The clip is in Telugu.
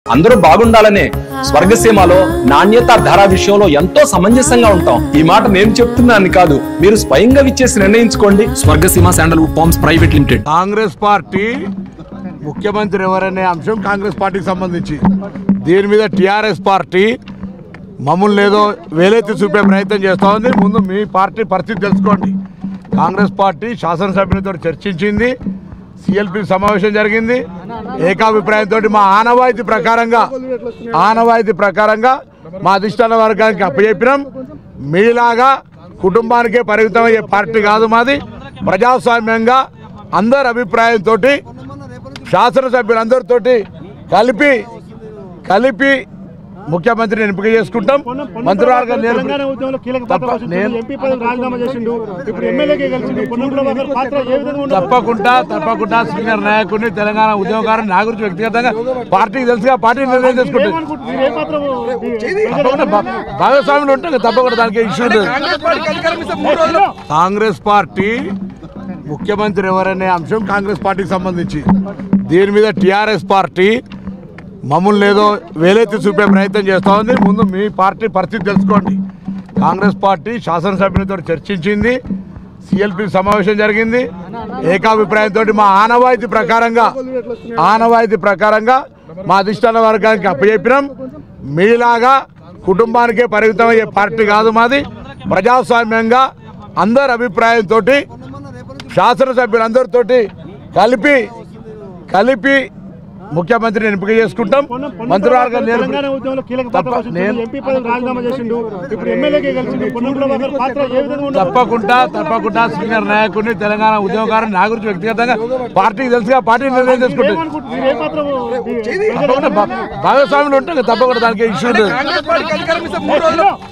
అందరూ బాగుండాలనే స్వర్గసీమలో నాణ్యత ధర విషయంలో ఎంతో సమంజసంగా ఉంటాం ఈ మాట నేను చెప్తున్నాను కాదు మీరు స్వయంగా విచ్చేసి నిర్ణయించుకోండి Swargaseema sandalwood farms private limited Congress party ముఖ్యమంత్రి ఎవరనే అంశం కాంగ్రెస్ పార్టీకి సంబంధించి దీని మీద టీఆర్ఎస్ పార్టీ మమ్మల్ని ఏదో వేలెత్తి చూపే ప్రయత్నం చేస్తూ ఉంది ముందు మీ పార్టీ పరిస్థితి తెలుసుకోండి కాంగ్రెస్ పార్టీ శాసనసభ్యులతో చర్చించింది సిఎల్పి సమావేశం జరిగింది ఏకాభిప్రాయంతో మా ఆనవాయితీ ప్రకారంగా ఆనవాయితీ ప్రకారంగా మా అధిష్టాన వర్గానికి అప్పచెప్పినాం మీలాగా కుటుంబానికే పరిమితమయ్యే పార్టీ కాదు మాది ప్రజాస్వామ్యంగా అందరి అభిప్రాయంతో శాసనసభ్యులందరితోటి కలిపి కలిపి ముఖ్యమంత్రిని ఎంపిక చేసుకుంటాం మంత్రివర్గం తెలంగాణ నేను ఉద్యమంలో కీలక పాత్ర తప్ప- పోషించిండు. నేను- ఎంపీ పదవి రాజీనామా చేసిండు ఇప్పుడు ఎమ్మెల్యేకి గెలిచిండు పొన్నం ప్రభాకర్ పాత్ర ఏ విధంగా ఉండదు తప్పకుండా తప్పకుండా సీనియర్ నాయకుడిని తెలంగాణ ఉద్యమకారుని నా గురించి వ్యక్తిగతంగా పార్టీకి తెలుసుగా పార్టీ నిర్ణయం చేసుకుంటుంది ఏమనుకుంటున్నారు? మీరు ఏ పాత్ర తప్పకుండా భా- భాగస్వాములు ఉంటాం కదా, తప్పకుండా దానికి ఇష్యూ లేదు కాంగ్రెస్ పార్టీ ముఖ్యమంత్రి ఎవరనే అంశం కాంగ్రెస్ పార్టీకి సంబంధించి దీని మీద టీఆర్ఎస్ పార్టీ మమ్మల్ని ఏదో వేలెత్తి చూపే ప్రయత్నం చేస్తూ ఉంది ముందు మీ పార్టీ పరిస్థితి తెలుసుకోండి కాంగ్రెస్ పార్టీ శాసనసభ్యులతో చర్చించింది సిఎల్పి సమావేశం జరిగింది ఏకాభిప్రాయంతో మా ఆనవాయితీ ప్రకారంగా ఆనవాయితీ ప్రకారంగా మా అధిష్టాన వర్గానికి అప్పచెప్పినాం మీలాగా కుటుంబానికే పరిమితమయ్యే పార్టీ కాదు మాది ప్రజాస్వామ్యంగా అందరి అభిప్రాయంతో శాసనసభ్యులందరితోటి కలిపి కలిపి ముఖ్యమంత్రిని ఎంపిక చేసుకుంటాం మంత్రివర్గం నేను- తెలంగాణ ఉద్యమంలో కీలక పాత్ర తప్ప- పోషించిండు. నేను- ఎంపీ పదవి రాజీనామా చేసిండు ఇప్పుడు ఎమ్మెల్యేకి గెలిచిండు పొన్నం ప్రభాకర్ పాత్ర ఏ విధంగా ఉండదు తప్పకుండా తప్పకుండా సీనియర్ నాయకుడిని తెలంగాణ ఉద్యమకారుని నా గురించి వ్యక్తిగతంగా పార్టీకి తెలుసుగా పార్టీ నిర్ణయం చేసుకుంటుంది ఏమనుకుంటున్నారు? మీరు ఏ పాత్ర తప్పకుండా భా- భాగస్వాములు ఉంటాం కదా, తప్పకుండా దానికి ఇష్యూ లేదు